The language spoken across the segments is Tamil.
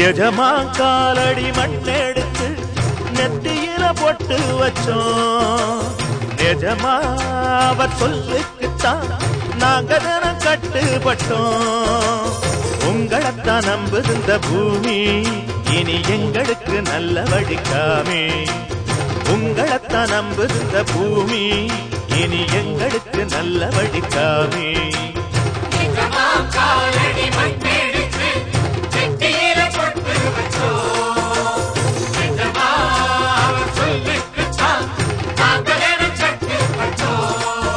எஜமா காலடி மண்ணெடுத்து நெத்தியில பொட்டு வச்சோம் நிஜமா அவர் சொல்லுக்குத்தான் நாங்க தினம் கட்டுப்பட்டோம் உங்களைத்தான் நம்புகின்ற பூமி இனி எங்களுக்கு நல்ல வழிக்காமே உங்களைத்தான் நம்புகின்ற பூமி இனி எங்களுக்கு நல்ல வழிக்காமே நிஜமா காலடி மண்ணெடுத்து நெத்தியில பொட்டு வச்சோம். நிஜமா அவர் சொல்லுக்குத்தான் நாங்கள் எனும் கட்டுப்பட்டோம்.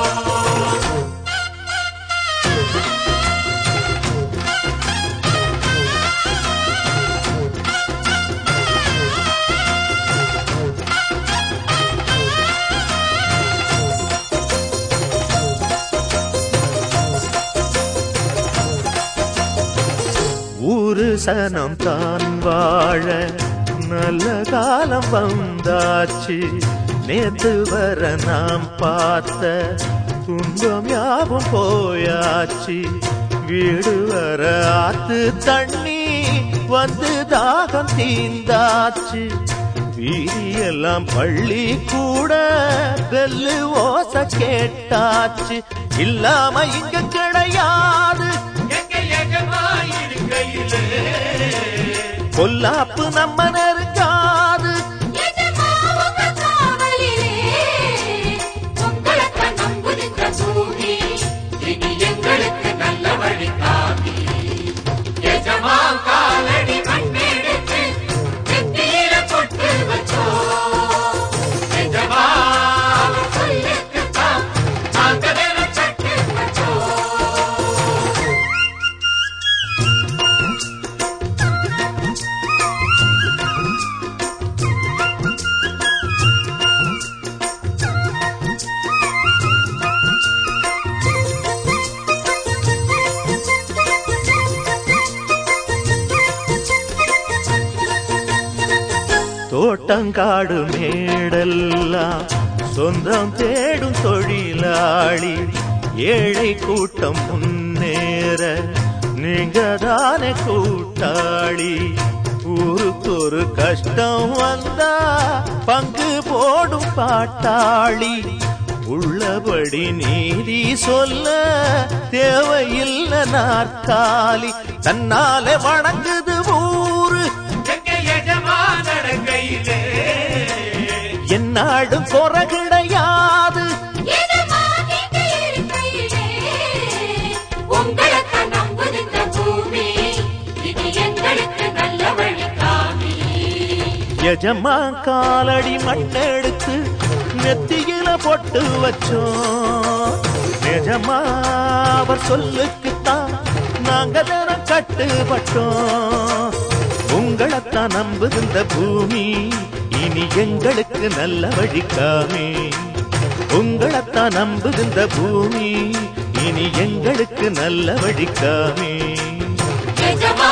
ஊரு சனம் தான் வாழ நல்ல காலம் வந்தாச்சு நேத்து வர நாம் பார்த்த துன்பம் யாவும் போயாச்சு வீடு வர ஆத்து தண்ணி வந்து தாகம் தீந்தாச்சு வீதியெல்லாம் பள்ளி கூட பெல்லு ஓச கேட்டாச்சு இல்லாம இங்க கிடையாது எங்க எஜமா இருக்கையிலே பொல்லாப்பு நம்ம நெருங்காது எஜமா உங்க காவலிலே உங்களைத்தான் நம்புகின்ற பூமி இனி எங்களுக்கு நல்ல வழி காமி எஜமா காலடி மண்ணெடுத்து நெத்தியில பொட்டு வச்சோம் எஜமா அவர் சொல்லுக்குத்தான் நாங்கள் எனும் கட்டுப்பட்டோம். தோட்டங்காடு மேடெல்லாம் சொந்தம் தேடும் தொழிலாளி ஏழை கூட்டம் முன்னேற நீங்க தானே கூட்டாளி ஊருக்கு ஒரு கஷ்டம் வந்தா பங்கு போடும் பாட்டாளி உள்ளபடி நீதி சொல்ல தேவையில்லை நாற்காலி தன்னாலே வணங்குது ஊரு எங்க எஜமா நடக்கையிலே என்னாடும் குறை கிடையாது எஜமா நீங்க இருக்கையிலே உங்களைத்தான் நம்புகின்ற பூமி இனி எங்களுக்கு நல்ல வழி காமி எஜமா காலடி மண்ணெடுத்து நெத்தியில பொட்டு வச்சோம் நிஜமா அவர் சொல்லுக்குத்தான் நாங்க தினம் கட்டுப்பட்டோம் உங்களைத்தான் நம்புகின்ற பூமி இனி எங்களுக்கு நல்ல வழிக்காமே உங்களைத்தான் நம்புகின்ற பூமி இனி எங்களுக்கு நல்ல வழிக்காமே எஜமா